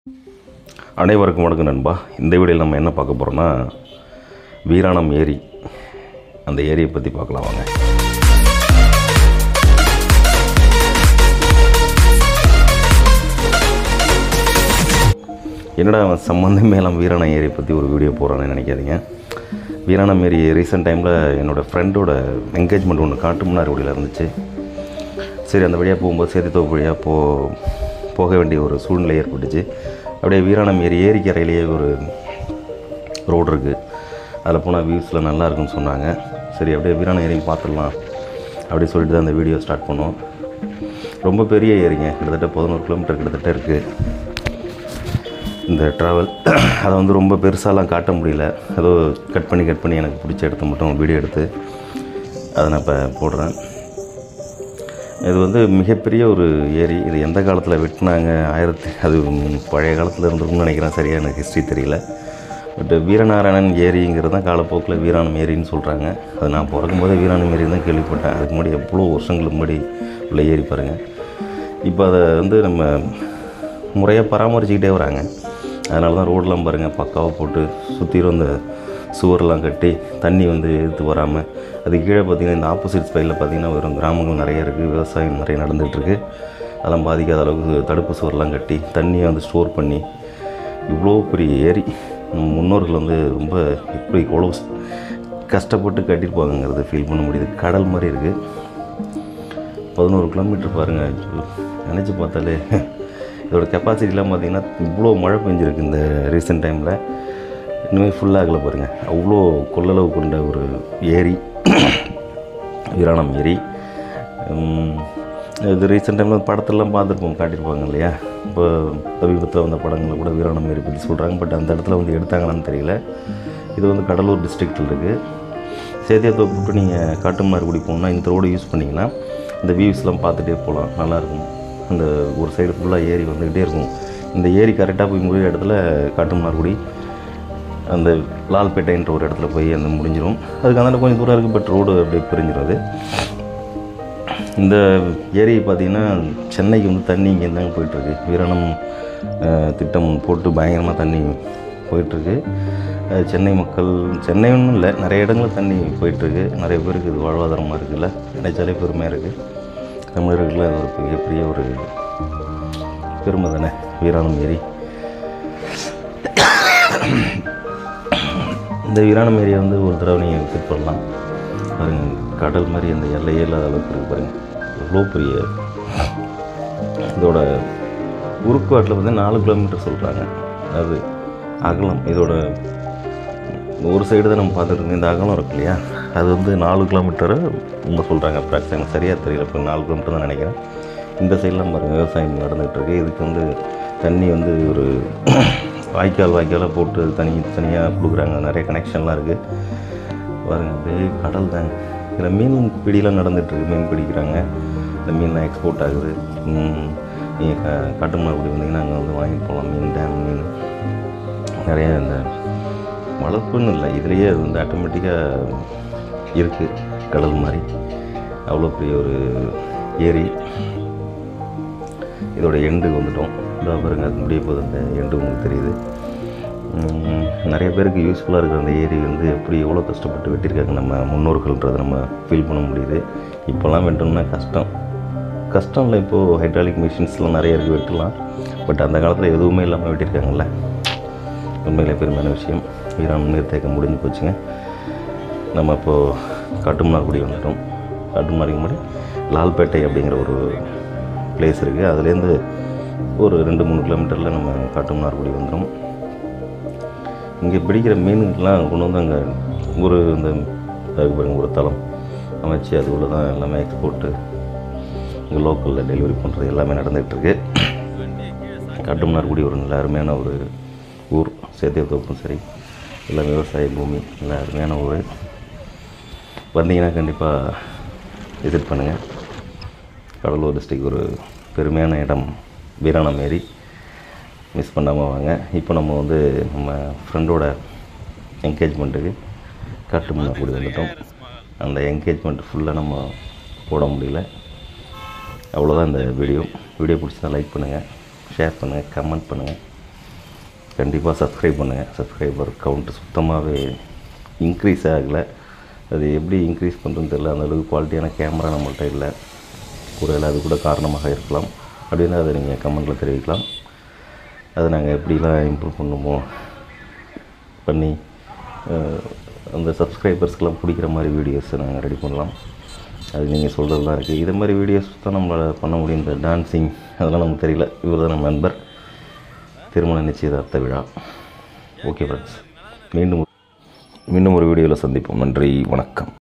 அனைவருக்கும் வணக்கம் நண்பா இந்த வீடியோவில் நம்ம என்ன பார்க்க போகிறோம்னா வீராணம் ஏரி அந்த ஏரியை பற்றி பார்க்கலாம் வாங்க என்னடா அவன் சம்மந்தமே இல்லாமல் வீராணம் ஏரியை பற்றி ஒரு வீடியோ போகிறான்னு நினைக்காதீங்க வீராணம் ஏரி ரீசெண்ட் டைமில் என்னோடய ஃப்ரெண்டோட என்கேஜ்மெண்ட் ஒன்று காட்டு முன்னாடி வழியில் இருந்துச்சு சரி அந்த வழியாக போகும்போது சேத்தித்தோப்பு வழியாக போ போக வேண்டிய ஒரு சூழ்நிலை ஏற்பட்டுச்சு அப்படியே வீராணம் ஏரி ஏரிக்கரையிலேயே ஒரு ரோடு இருக்குது அதில் போனால் வியூஸில் நல்லா இருக்குன்னு சொன்னாங்க சரி அப்படியே வீராணம் ஏரியும் பார்த்துடலாம் அப்படி சொல்லிட்டு தான் அந்த வீடியோ ஸ்டார்ட் பண்ணோம் ரொம்ப பெரிய ஏரிங்க கிட்டத்தட்ட பதினோரு கிலோமீட்டர் கிட்டத்தட்ட இருக்குது இந்த ட்ராவல் அதை வந்து ரொம்ப பெருசாலாம் காட்ட முடியல ஏதோ கட் பண்ணி கட் பண்ணி எனக்கு பிடிச்ச இடத்த மட்டும் வீடியோ எடுத்து அதை நான் இப்போ போடுறேன் இது வந்து மிகப்பெரிய ஒரு ஏரி இது எந்த காலத்தில் வெட்டினாங்க ஆயிரத்தி அது பழைய காலத்தில் இருந்திருக்கும்னு நினைக்கிறேன் சரியாக எனக்கு ஹிஸ்ட்ரி தெரியல பட் வீரநாராயணன் ஏரிங்கிறது தான் காலப்போக்கில் வீராணம் ஏரின்னு சொல்கிறாங்க அது நான் பிறக்கும் போதே வீராணம் ஏரி தான் கேள்விப்பட்டேன் அதுக்கு முன்னாடி எவ்வளோ வருஷங்களுக்கு முன்னாடி உள்ள ஏரி பாருங்கள் இப்போ அதை வந்து நம்ம முறையாக பராமரிச்சுக்கிட்டே வராங்க அதனால தான் ரோடெலாம் பாருங்கள் பக்காவாக போட்டு சுற்றிலும் இந்த சுவர்லாம் கட்டி தண்ணி வந்து எதிர்த்து வராமல் அது கீழே பார்த்திங்கன்னா இந்த ஆப்போசிட் சைடில் பார்த்திங்கன்னா வெறும் கிராமங்கள் நிறைய இருக்குது விவசாயம் நிறைய நடந்துகிட்ருக்கு அதெல்லாம் பாதிக்காத அளவுக்கு தடுப்பு சுவர்லாம் கட்டி தண்ணியை வந்து ஸ்டோர் பண்ணி இவ்வளோ பெரிய ஏரி நம்ம முன்னோர்கள் வந்து ரொம்ப இப்படி இவ்வளோ கஷ்டப்பட்டு கட்டியிருப்பாங்கங்கிறது ஃபீல் பண்ண முடியுது கடல் மாதிரி இருக்குது பதினோரு கிலோமீட்டர் பாருங்கள் நினச்சி பார்த்தாலே இதோட கெப்பாசிட்டிலாம் பார்த்தீங்கன்னா இவ்வளோ மழை பெஞ்சிருக்கு இந்த ரீசெண்ட் டைமில் இன்னுமே ஃபுல்லாகல பாருங்கள் அவ்வளோ கொள்ளளவு கொண்ட ஒரு ஏரி வீராணம் ஏரி உம், இது ரீசெண்ட் டைமில் படத்துலலாம் பார்த்துருப்போம் காட்டியிருப்பாங்க இல்லையா இப்போ சமீபத்தில் வந்த படங்களில் கூட வீராணம் ஏரி பற்றி சொல்கிறாங்க பட் அந்த இடத்துல வந்து எடுத்தாங்களான்னு தெரியல இது வந்து கடலூர் டிஸ்ட்ரிக்டில் இருக்குது சேத்தியாத்தோப்பு விட்டு நீங்கள் காட்டுமன்னார்குடி போகணுன்னா இந்த ரோடு யூஸ் பண்ணிங்கன்னா இந்த வியூஸ்லாம் பார்த்துட்டே போகலாம் நல்லாயிருக்கும் அந்த ஒரு சைடு ஃபுல்லாக ஏரி வந்துக்கிட்டே இருக்கும் இந்த ஏரி கரெக்டாக போய் முடிகிற இடத்துல காட்டுமன்னார்குடி அந்த லால்பேட்டைன்ற ஒரு இடத்துல போய் அந்த முடிஞ்சிடும் அதுக்கு அந்த கொஞ்சம் தூரம் இருக்குது பட் ரோடு அப்படியே பிரிஞ்சிடும் அது இந்த ஏரி பார்த்திங்கன்னா சென்னைக்கு வந்து தண்ணி இங்கேருந்து தாங்க போயிட்டுருக்கு வீரணம் அஹ், திட்டம் போட்டு பயங்கரமாக தண்ணி போயிட்டுருக்கு அஹ், சென்னை மக்கள் சென்னை ஒன்றும் இல்லை நிறைய இடங்களில் தண்ணி போயிட்டுருக்கு நிறைய பேருக்கு இது வாழ்வாதாரமாக இருக்குல்ல நினைச்சாலே பெருமையாக இருக்குது தமிழர்களுக்கு அது ஒரு மிகப்பெரிய ஒரு பெருமை தானே வீராணம் ஏரி இந்த வீராணம் ஏரியா வந்து ஒரு தடவை நீங்கள் விசிட் பண்ணலாம் பாருங்க கடல் மாதிரி அந்த எல்லையே இல்லாத அளவுக்கு இருக்குது பாருங்கள் எவ்வளோ பெரிய இதோட உருக்குவாட்டில் பார்த்தீங்கன்னா நாலு கிலோமீட்டர் சொல்கிறாங்க அது அகலம் இதோட ஒரு சைடு தான் நம்ம பார்த்துட்டு இருக்கோம் இந்த அகலம் இருக்கு இல்லையா அது வந்து நாலு கிலோமீட்டரு அவங்க சொல்கிறாங்க அப்ராக்ஸ் எனக்கு சரியாக தெரியல இப்போ நாலு கிலோமீட்டர் தான் நினைக்கிறேன் இந்த சைட்லாம் பாருங்கள் விவசாயம் நடந்துகிட்டு இருக்கு இதுக்கு வந்து தண்ணி வந்து ஒரு வாய்க்கால் வாய்க்காலாக போட்டு தனி தனியாக கொடுக்குறாங்க நிறைய கனெக்ஷன்லாம் இருக்குது பாருங்க அப்படியே கடல் தாங்க இதில் மீன் பிடிலாம் நடந்துகிட்ருக்கு மீன் பிடிக்கிறாங்க இந்த மீன்லாம் எக்ஸ்போர்ட் ஆகுது நீங்கள் க காட்டுமன்னார்குடி வந்தீங்கன்னா அங்கே வந்து வாங்கிட்டு போகலாம் மீன் டேம் மீன் நிறைய இந்த வளர்ப்புன்னு இல்லை இதுலேயே அது வந்து ஆட்டோமேட்டிக்காக இருக்குது கடல் மாதிரி அவ்வளோ பெரிய ஒரு ஏரி இதோட எண்டுக்கு வந்துட்டோம் இதோ பாருங்க அது முடிய போகுது அந்த எண்டு உங்களுக்கு தெரியுது உம், நிறைய பேருக்கு யூஸ்ஃபுல்லாக இருக்கிற அந்த ஏரி வந்து எப்படி எவ்வளோ கஷ்டப்பட்டு வெட்டியிருக்காங்க நம்ம முன்னோர்கள்ன்றதை நம்ம ஃபீல் பண்ண முடியுது இப்போல்லாம் வெட்டணும்னா கஷ்டம் கஷ்டம் இல்லை இப்போது ஹைட்ராலிக் மிஷின்ஸ்லாம் நிறைய இருக்குது வெட்டலாம் பட் அந்த காலத்தில் எதுவுமே இல்லாமல் வெட்டியிருக்காங்கல்ல உண்மையிலே பெருமையான விஷயம் வீராணம் நீர்த்தேக்கம் முடிஞ்சு போச்சுங்க நம்ம இப்போது காட்டுமன்னார்குடி வந்துட்டோம் காட்டுமன்னாருக்கு முன்னாடி லால்பேட்டை அப்படிங்கிற ஒரு பிளேஸ் இருக்குது அதுலேருந்து ஒரு ரெண்டு மூணு கிலோமீட்டரில் நம்ம காட்டுமன்னார்குடி வந்துடும் இங்கே பிடிக்கிற மீனுக்கெல்லாம் கொண்டு வந்து அங்கே ஒரு இந்த அதுக்கு பாருங்க ஒரு தளம் அமைச்சு அது உள்ள தான் எல்லாமே எக்ஸ்போர்ட்டு இங்கே லோக்கலில் டெலிவரி பண்ணுறது எல்லாமே நடந்துகிட்ருக்கு காட்டுமன்னார்குடி ஒரு நல்ல அருமையான ஒரு ஊர் சேத்தியத்தோப்பும் சரி எல்லாம் விவசாய பூமி நல்ல அருமையான ஊர் வந்தீங்கன்னா கண்டிப்பாக விசிட் பண்ணுங்கள் கடலூர் டிஸ்ட்ரிக் ஒரு பெருமையான இடம் வீராணம் ஏரி மிஸ் பண்ணாமல் வாங்க இப்போ நம்ம வந்து நம்ம ஃப்ரெண்டோட என்கேஜ்மெண்ட்டுக்கு காட்டுமன்னார்குடி வந்துட்டோம் அந்த என்கேஜ்மெண்ட் ஃபுல்லாக நம்ம போட முடியல அவ்வளோதான் இந்த வீடியோ வீடியோ பிடிச்சா லைக் பண்ணுங்கள் ஷேர் பண்ணுங்கள் கமெண்ட் பண்ணுங்கள் கண்டிப்பாக சப்ஸ்கிரைப் பண்ணுங்கள் சப்ஸ்கிரைபர் கவுண்ட் சுத்தமாகவே இன்க்ரீஸ் ஆகலை அது எப்படி இன்க்ரீஸ் பண்ணுறதுன்னு தெரியல அந்த அளவுக்கு குவாலிட்டியான கேமரா நம்மள்ட்ட இல்லை ஒருவேளை அது கூட காரணமாக இருக்கலாம் அப்படின்னு அதை நீங்கள் கமெண்ட்டில் தெரிவிக்கலாம் அதை நாங்கள் எப்படிலாம் இம்ப்ரூவ் பண்ணுமோ பண்ணி அஹ், அந்த சப்ஸ்கிரைபர்ஸ்க்கெலாம் பிடிக்கிற மாதிரி வீடியோஸை நாங்கள் ரெடி பண்ணலாம் அது நீங்கள் சொல்கிறது தான் இருக்குது இது மாதிரி வீடியோஸ் தான் நம்மளால் பண்ண முடியும் இந்த டான்ஸிங் அதெல்லாம் நமக்கு தெரியல இவர் தான் நம்ம நண்பர் திருமண நிச்சயதார்த்த விழா ஓகே ஃப்ரெண்ட்ஸ் மீண்டும் மீண்டும் ஒரு வீடியோவில் சந்திப்போம் நன்றி வணக்கம்